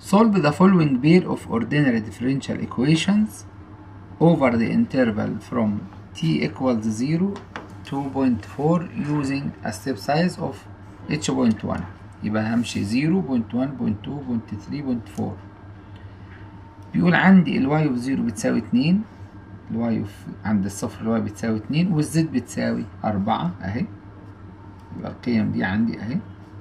solve the following pair of ordinary differential equations over the interval from t equals 0 to 0.4 using a step size of h.1 يبقى همشي 0 0.1 0.2 0.3 0.4 بيقول عندي الواي اوف 0 بتساوي 2 الواي اوف عند الصفر الواي بتساوي 2 والزد بتساوي 4 اهي يبقى القيم دي عندي اهي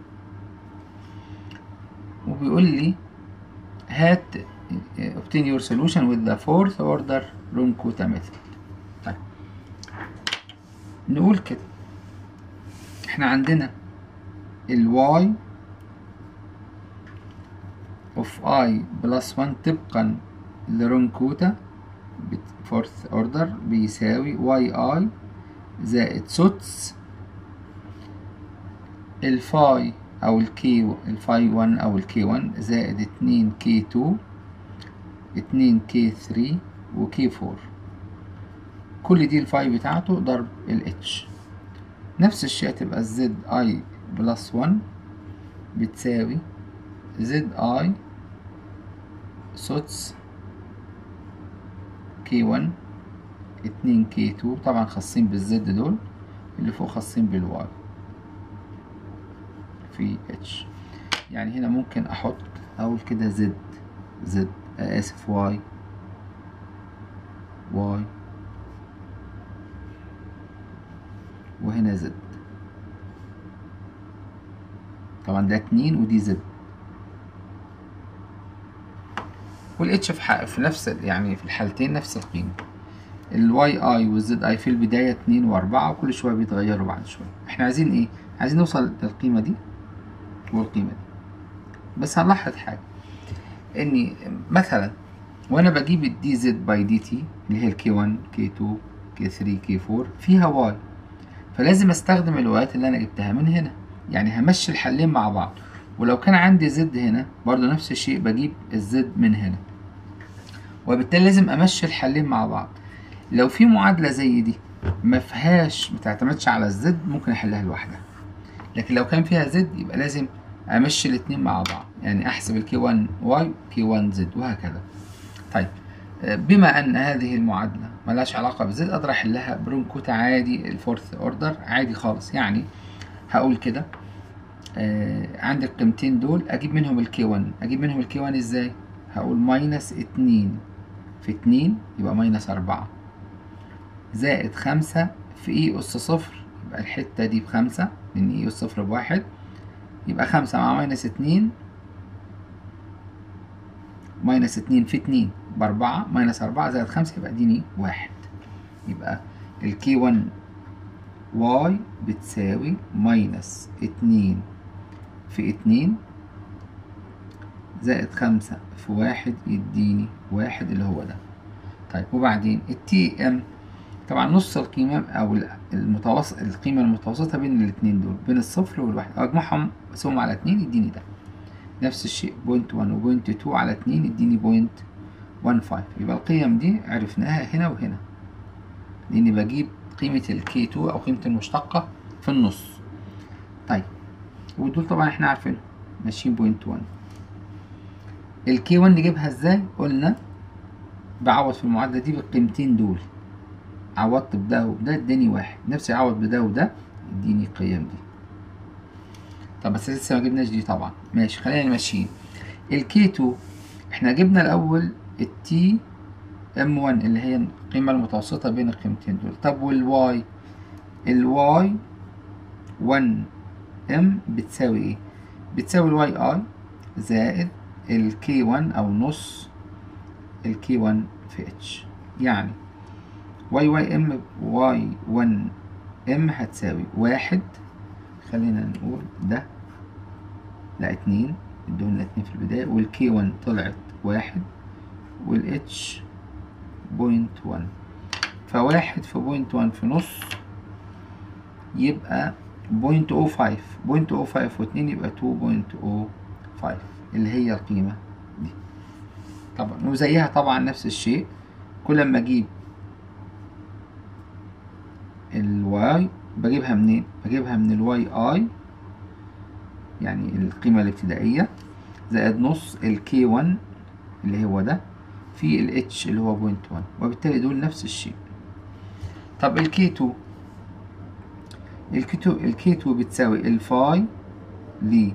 وبيقول لي هات obtain your solution with the fourth order Runkuta method طيب نقول كده احنا عندنا ال y of i plus 1 طبقا لرونكوتا fourth order بيساوي yi زائد سدس الفاي او الكي الفاي 1 او الكي 1 زائد 2 كي 2 2 كي 3 وكي 4 كل دي الفاي بتاعته ضرب الاتش نفس الشيء تبقى الزد اي بلس 1 بتساوي زد اي سدس كي 1 2 كي 2 طبعا خاصين بالزد دول اللي فوق خاصين بالواي في اتش يعني هنا ممكن احط اقول كده زد زد اسف واي واي وهنا زد طبعا ده اتنين ودي زد والاتش في, حق في نفس يعني في الحالتين نفس القيمة الواي اي والزد اي في البداية اتنين واربعة وكل شوية بيتغيروا بعد شوية احنا عايزين ايه عايزين نوصل للقيمة دي والقيمة دي بس هنلاحظ حاجة اني مثلا وانا بجيب الدي زد باي دي تي اللي هي الكي 1 كي 2 كي 3 كي 4 فيها واي فلازم استخدم الوايات اللي انا جبتها من هنا يعني همشي الحلين مع بعض ولو كان عندي زد هنا برضو نفس الشيء بجيب الزد من هنا وبالتالي لازم امشي الحلين مع بعض لو في معادلة زي دي ما فيهاش متعتمدش على الزد ممكن احلها لوحدها لكن لو كان فيها زد يبقى لازم امشي الاتنين مع بعض يعني احسب الكي 1 واي كي 1 زد وهكذا طيب بما ان هذه المعادله ملهاش علاقه بالزد اقدر احلها برونكوتا عادي الفورث اوردر عادي خالص يعني هقول كده آه عندي القيمتين دول اجيب منهم الكي 1 اجيب منهم الكي 1 ازاي هقول ماينس اتنين في اتنين يبقى ماينس اربعة زائد خمسة في اي اس صفر يبقى الحتة دي بخمسة لان اي اس صفر بواحد يبقى خمسة مع ماينس اتنين ماينس اتنين في اتنين بأربعة ماينس أربعة زائد خمسة يبقى اديني واحد يبقى الكي ون واي بتساوي ماينس اتنين في اتنين زائد خمسة في واحد يديني واحد اللي هو ده طيب وبعدين التي ام طبعا نص القيمة أو المتوسط القيمة المتوسطة بين الاتنين دول بين الصفر والواحد أجمعهم أقسمهم على اتنين يديني ده نفس الشيء بوينت وان وبوينت تو على اتنين يديني بوينت وان فايف يبقى القيم دي عرفناها هنا وهنا لأني بجيب قيمة الكي تو أو قيمة المشتقة في النص طيب ودول طبعا احنا عارفينهم ماشيين بوينت وان الكي 1 نجيبها ازاي قلنا بعوض في المعادلة دي بالقيمتين دول عوضت بده وده اداني واحد نفسي اعوض بده وده يديني القيم دي طب بس لسه ما جبناش دي طبعا ماشي خلينا ماشيين الكي 2 احنا جبنا الاول التي ام 1 اللي هي القيمة المتوسطة بين القيمتين دول طب والواي الواي 1 ام بتساوي ايه بتساوي الواي اي زائد الكي 1 او نص الكي 1 في اتش يعني واي واي ام واي 1 ام هتساوي واحد خلينا نقول ده لا اتنين ادونا اتنين في البداية والكي 1 طلعت واحد والاتش بوينت 1 فواحد في بوينت 1 في نص يبقى بوينت او فايف بوينت او فايف واتنين يبقى تو بوينت او فايف اللي هي القيمة دي طبعا وزيها طبعا نفس الشيء كل ما اجيب الواي بجيبها منين بجيبها من الواي اي يعني القيمة الابتدائية زائد نص الكي 1 اللي هو ده في الاتش اللي هو بوينت 1 وبالتالي دول نفس الشيء طب الكي 2 الكي 2 الكي 2 بتساوي الفاي ل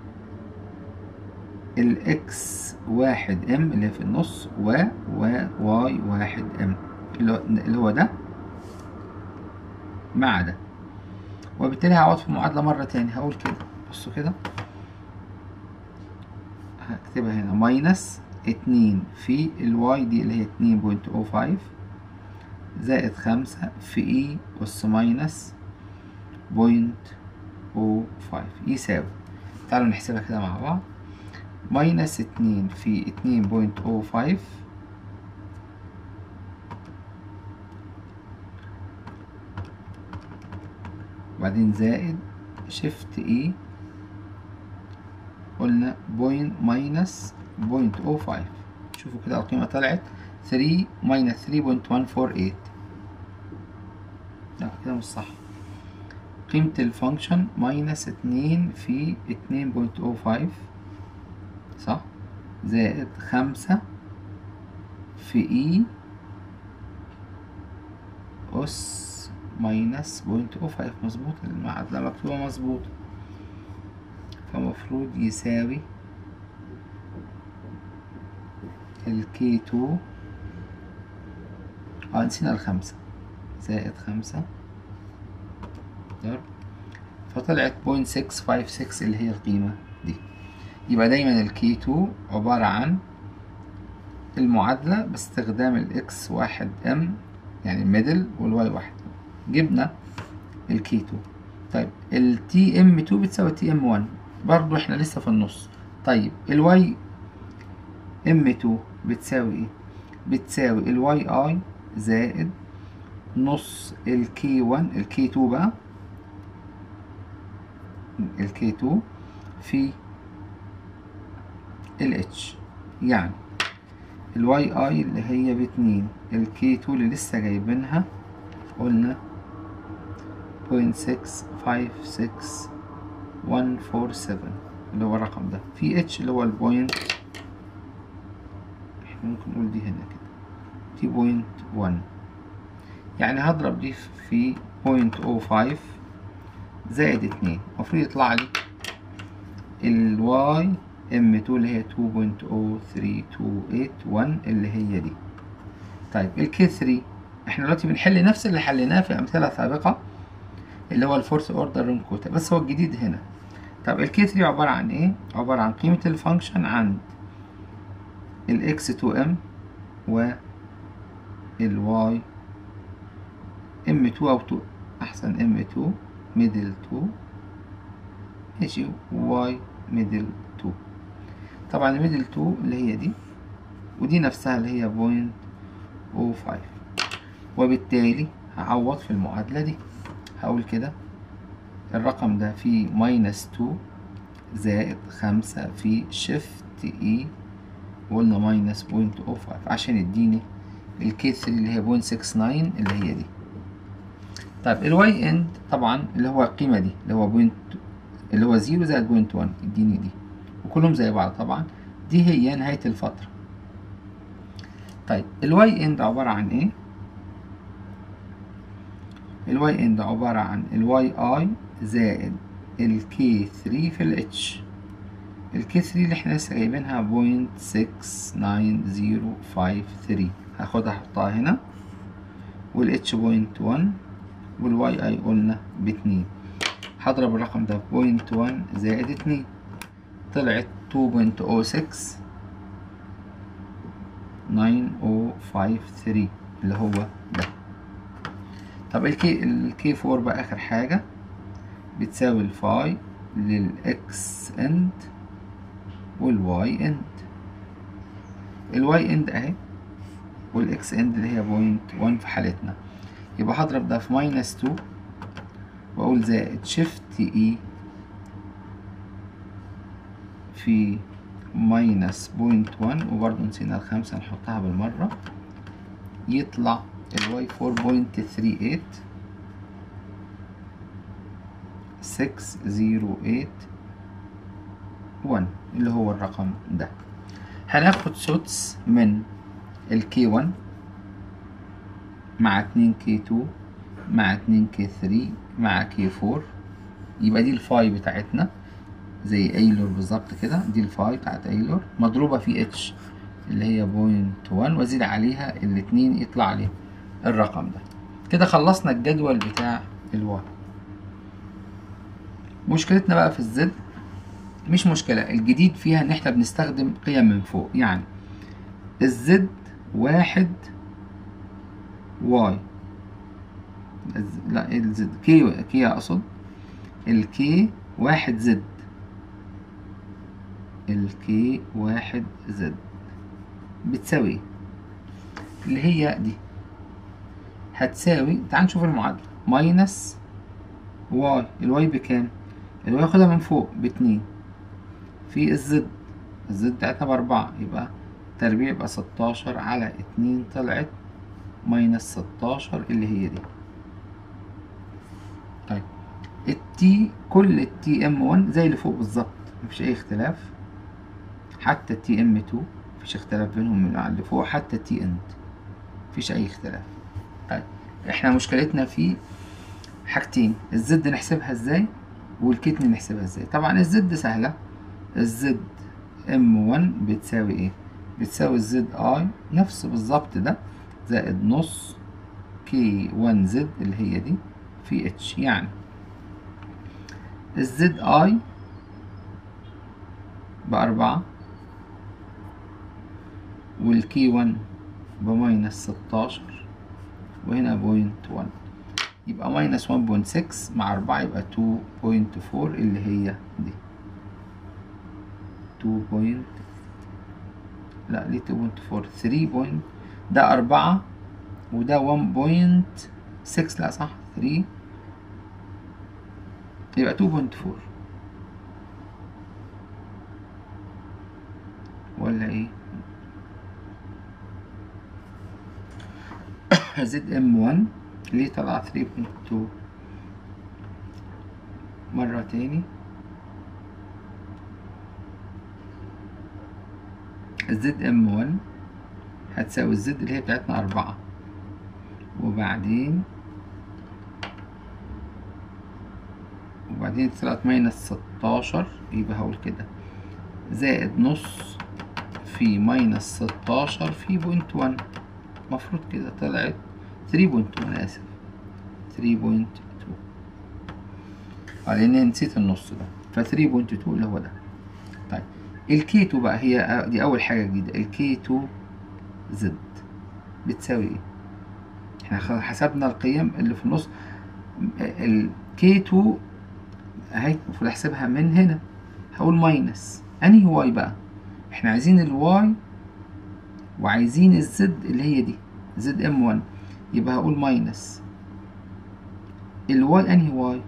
الاكس واحد ام اللي في النص و و واي واحد ام اللي هو ده مع ده وبالتالي هقعد في المعادلة مرة تاني هقول كده بصوا كده هكتبها هنا ماينس اتنين في الواي دي اللي هي اتنين بوينت او فايف زائد خمسة في اي أس ماينس بوينت او فايف يساوي تعالوا نحسبها كده مع بعض ماينس اتنين في اتنين بوينت او فايف وبعدين زائد شيفت اي قلنا بوينت ماينس بوينت او فايف شوفوا كده القيمة طلعت ثري ماينس ثري بوينت وان فور ايت لا كده مش صح قيمة الفانكشن ماينس اتنين في اتنين بوينت او فايف صح زائد خمسة في اي أس ماينس بوينت او فايف مظبوط المعادلة مكتوبة مظبوط فمفروض يساوي الكي تو اه نسينا الخمسة زائد خمسة ضرب فطلعت بوينت سكس فايف سكس اللي هي القيمة دي يبقى دايما الكي تو عبارة عن المعادلة باستخدام الاكس واحد ام يعني الميدل والواي واحد جبنا الكي تو طيب التي ام 2 بتساوي تي ام 1 برضو احنا لسه في النص طيب الواي ام 2 بتساوي ايه بتساوي الواي اي زائد نص الكي 1 الكي 2 بقى الكي 2 في الاتش يعني الواي اي اللي هي باتنين الكي 2 اللي لسه جايبينها قلنا بوينت سكس فايف سكس ون فور سفن اللي هو الرقم ده في اتش اللي هو البوينت احنا ممكن نقول دي هنا كده دي بوينت ون يعني هضرب دي في بوينت او فايف زائد اتنين المفروض يطلع لي الواي ام 2 اللي هي 2.03281 اللي هي دي طيب الكي 3 احنا دلوقتي بنحل نفس اللي حليناه في امثله سابقه اللي هو الفورس اوردر رين كوتا بس هو الجديد هنا طب الكي 3 عباره عن ايه عباره عن قيمه الفانكشن عند الاكس 2 ام و الواي ام 2 او 2 احسن ام 2 ميدل 2 ماشي واي ميدل 2 طبعا الميدل 2 اللي هي دي ودي نفسها اللي هي بوينت او فايف وبالتالي هعوض في المعادلة دي هقول كده الرقم ده فيه ماينس 2 زائد خمسة في شيفت اي وقلنا ماينس بوينت او فايف عشان يديني الكي 3 اللي هي بوينت سكس ناين اللي هي دي طيب الواي اند طبعا اللي هو القيمة دي اللي هو بوينت اللي هو زيرو زائد بوينت 1 يديني دي وكلهم زي بعض طبعا دي هي نهاية الفترة طيب الواي اند عبارة عن ايه الواي اند عبارة عن الواي اي زائد الكي 3 في الاتش الكي 3 اللي احنا لسه جايبينها بوينت سكس ناين زيرو فايف ثري هاخدها احطها هنا والاتش بوينت 1 والواي اي قلنا باتنين هضرب الرقم ده بوينت 1 زائد اتنين طلعت 2.06 9053 اللي هو ده طب الكي الكي 4 بقى اخر حاجة بتساوي الفاي للاكس اند والواي اند الواي اند اهي والاكس اند اللي هي بوينت 1 في حالتنا يبقى هضرب ده في ماينس 2 واقول زائد شيفت اي في ماينس بوينت 1 وبرضه نسينا الخمسة نحطها بالمرة يطلع الواي 4.38 608 1 اللي هو الرقم ده هناخد سدس من الكي 1 مع 2 كي 2 مع 2 كي 3 مع كي 4 يبقى دي الفاي بتاعتنا زي ايلور بالظبط كده دي الفاي بتاعت ايلور مضروبة في اتش اللي هي بوينت 1 وازيد عليها الاتنين يطلع لي الرقم ده كده خلصنا الجدول بتاع الواي مشكلتنا بقى في الزد مش مشكلة الجديد فيها ان احنا بنستخدم قيم من فوق يعني الزد واحد واي لا الزد كي كي اقصد الكي واحد زد الكي واحد زد بتساوي اللي هي دي هتساوي تعال نشوف المعادلة ماينس واي الواي بكام الواي ياخدها من فوق باتنين في الزد الزد بتاعتنا بأربعة يبقى تربيع يبقى ستاشر على اتنين طلعت ماينس ستاشر اللي هي دي طيب التي كل التي ام 1 زي اللي فوق بالظبط مفيش اي اختلاف حتى التي ام 2 مفيش اختلاف بينهم من اللي فوق حتى التي اند مفيش اي اختلاف طيب احنا مشكلتنا في حاجتين الزد نحسبها ازاي والكتن نحسبها ازاي طبعا الزد سهلة الزد ام 1 بتساوي ايه بتساوي الزد اي نفس بالظبط ده زائد نص كي 1 زد اللي هي دي في اتش يعني الزد اي بأربعة والكي 1 بماينس ستاشر وهنا بوينت 1 يبقى ماينس 1.6 مع أربعة يبقى 2.4 اللي هي دي 2 بوينت لا ليه 2.4 3 بوينت ده أربعة وده 1.6 لا صح 3 يبقى 2.4 ولا ايه زد ام 1 ليه طلع 3.2 مرة تاني الزد ام 1 هتساوي الزد اللي هي بتاعتنا أربعة وبعدين وبعدين طلعت ماينس ستاشر يبقى هقول كده زائد نص في ماينس ستاشر في بوينت وان مفروض كده طلعت 3.2 أنا آسف 3.2 لأن نسيت النص ده ف 3.2 اللي هو ده طيب الكي 2 بقى هي دي أول حاجة جديدة الكي 2 زد بتساوي إيه؟ احنا حسبنا القيم اللي في النص الكي 2 أهي المفروض أحسبها من هنا هقول ماينس أنهي واي بقى؟ احنا عايزين الواي وعايزين الزد اللي هي دي زد ام 1 يبقى هقول ماينس الواي انهي واي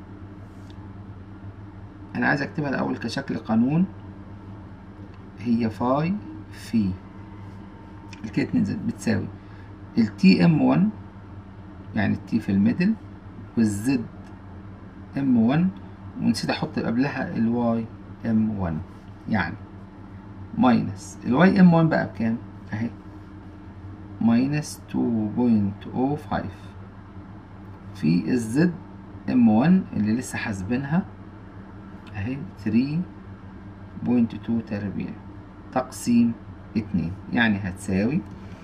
انا عايز اكتبها الاول كشكل قانون هي فاي في الكيت زد بتساوي التي ام 1 يعني التي في الميدل والزد ام 1 ونسيت احط قبلها الواي ام 1 يعني ماينس الواي ام 1 بقى بكام اهي ماينس 2.05 في الزد ام 1 اللي لسه حاسبينها اهي 3.2 تربيع تقسيم اتنين يعني هتساوي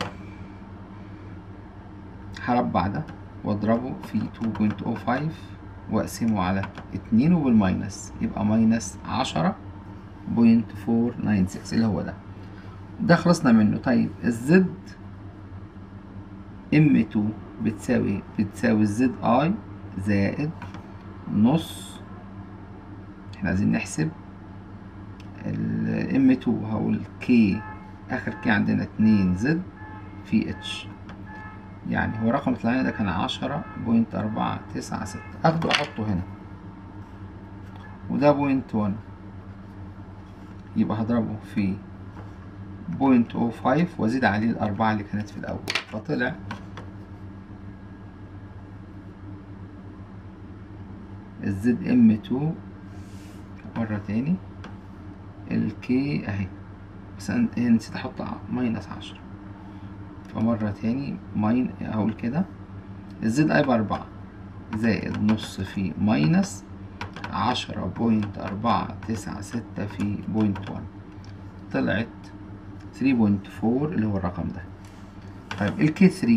هربع ده واضربه في 2.05 واقسمه على اتنين وبالماينس يبقى ماينس عشرة بوينت فور ناين سكس اللي هو ده ده خلصنا منه طيب الزد ام 2 بتساوي بتساوي الزد اي زائد نص احنا عايزين نحسب ال ام 2 هقول كي اخر كي عندنا اتنين زد في اتش يعني هو رقم طلع ده كان عشرة بوينت أربعة تسعة ستة أخده أحطه هنا وده بوينت ون يبقى هضربه في بوينت أو فايف وأزيد عليه الأربعة اللي كانت في الأول فطلع الزد ام 2 مرة تاني الكي اهي بس انا هنا نسيت احط ماينس عشرة فمرة تاني ماين اقول كده الزد اي بأربعة زائد نص في ماينس عشرة بوينت أربعة تسعة ستة في بوينت وان طلعت ثري بوينت فور اللي هو الرقم ده طيب الكي ثري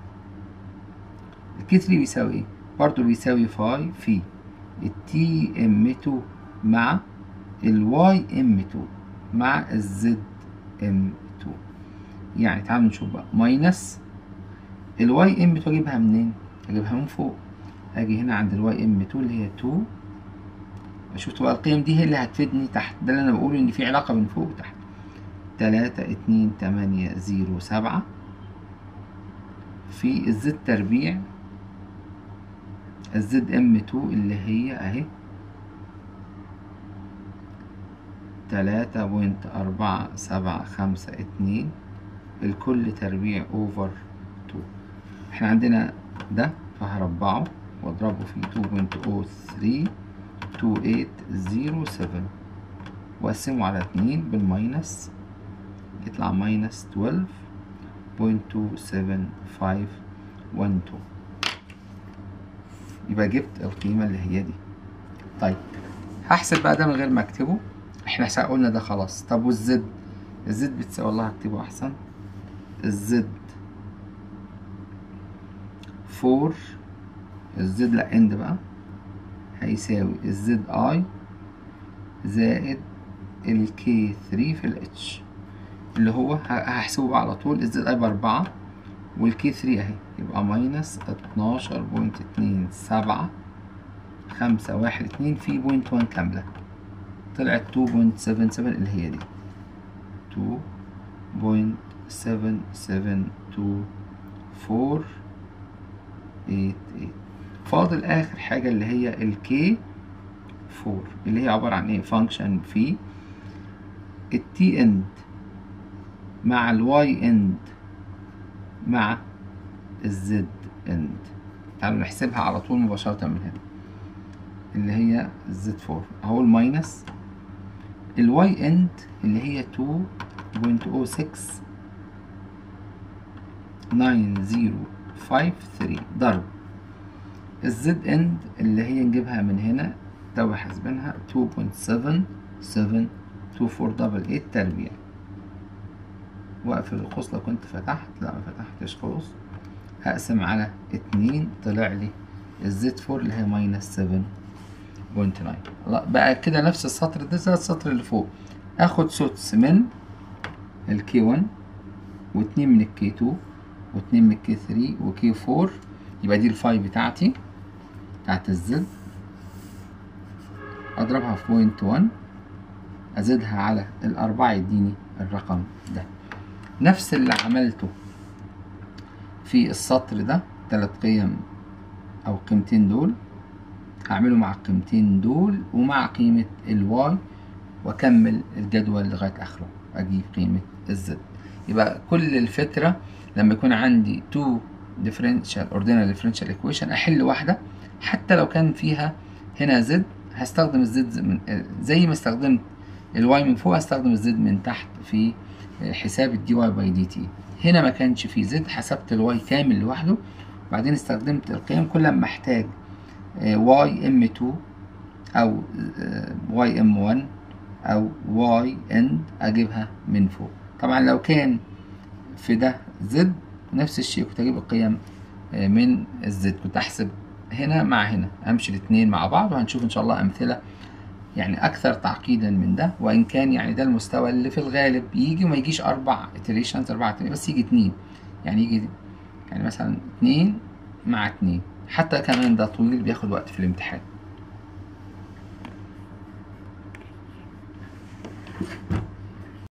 الكي ثري بيساوي ايه؟ برضه بيساوي فاي في التي ام 2 مع الواي ام 2 مع الزد ام 2 يعني تعالوا نشوف بقى ماينس الواي ام 2 اجيبها منين؟ اجيبها من فوق اجي هنا عند الواي ام 2 اللي هي 2 شفتوا بقى القيم دي هي اللي هتفيدني تحت ده اللي انا بقول ان في علاقة بين فوق وتحت تلاتة اتنين تمانية زيرو سبعة في الزد تربيع الزد ام 2 اللي هي اهي تلاتة بوينت أربعة سبعة خمسة اتنين الكل تربيع اوفر تو احنا عندنا ده فهربعه واضربه في تو بوينت او ثري تو ايت زيرو سفن واقسمه على اتنين بالماينس يطلع ماينس تويلف بوينت تو سفن فايف ون تو يبقى جبت القيمة اللي هي دي طيب هحسب بقى ده من غير ما اكتبه احنا قلنا ده خلاص طب والزد الزد بتساوي والله هكتبه احسن الزد فور الزد لا اند بقى هيساوي الزد اي زائد الكي ثري في الاتش اللي هو هحسبه بقى على طول الزد اي باربعة والكي ثري اهي يبقى ماينس اتناشر بوينت اتنين سبعة خمسة واحد اتنين في بوينت وان كاملة طلعت تو بوينت سفن سفن اللي هي دي تو بوينت سفن سفن تو فور ايت ايت فاضل اخر حاجة اللي هي الكي فور اللي هي عبارة عن ايه فانكشن في التي اند مع الواي اند مع الزد اند تعالوا نحسبها على طول مباشرة من هنا اللي هي الزد فور اهو الماينس الواي اند اللي هي تو بوينت او سكس ناين زيرو فايف ثري ضرب الزد اند اللي هي نجيبها من هنا تو حاسبينها تو بوينت سفن سفن تو فور دبل ايت تربيع واقفل القوس لو كنت فتحت لا ما فتحتش قوس هقسم على اتنين طلع لي الزد فور اللي هي ماينس سفن بوينت ناين بقى كده نفس السطر ده زي السطر اللي فوق اخد سدس من الكي 1 واتنين من الكي 2 واتنين من الكي 3 وكي 4 يبقى دي الفاي بتاعتي بتاعت الزد اضربها في بوينت 1 ازيدها على الاربعة يديني الرقم ده نفس اللي عملته في السطر ده تلات قيم او قيمتين دول هعمله مع القيمتين دول ومع قيمة الواي واكمل الجدول لغاية اخره اجيب قيمة الزد يبقى كل الفكرة لما يكون عندي تو differential ordinary differential equation احل واحدة حتى لو كان فيها هنا زد هستخدم الزد من زي ما استخدمت الواي من فوق هستخدم الزد من تحت في حساب الدي واي باي دي تي هنا ما كانش فيه زد حسبت الواي كامل لوحده وبعدين استخدمت القيم كل ما احتاج واي ام 2 او واي ام 1 او واي اند اجيبها من فوق طبعا لو كان في ده زد نفس الشيء كنت اجيب القيم من الزد كنت احسب هنا مع هنا امشي الاثنين مع بعض وهنشوف ان شاء الله امثله يعني اكثر تعقيدا من ده وان كان يعني ده المستوى اللي في الغالب يجي وما يجيش اربع اتريشنز اربع بس يجي اتنين يعني يجي يعني مثلا اتنين مع اتنين حتى كمان ده طويل بياخد وقت في الامتحان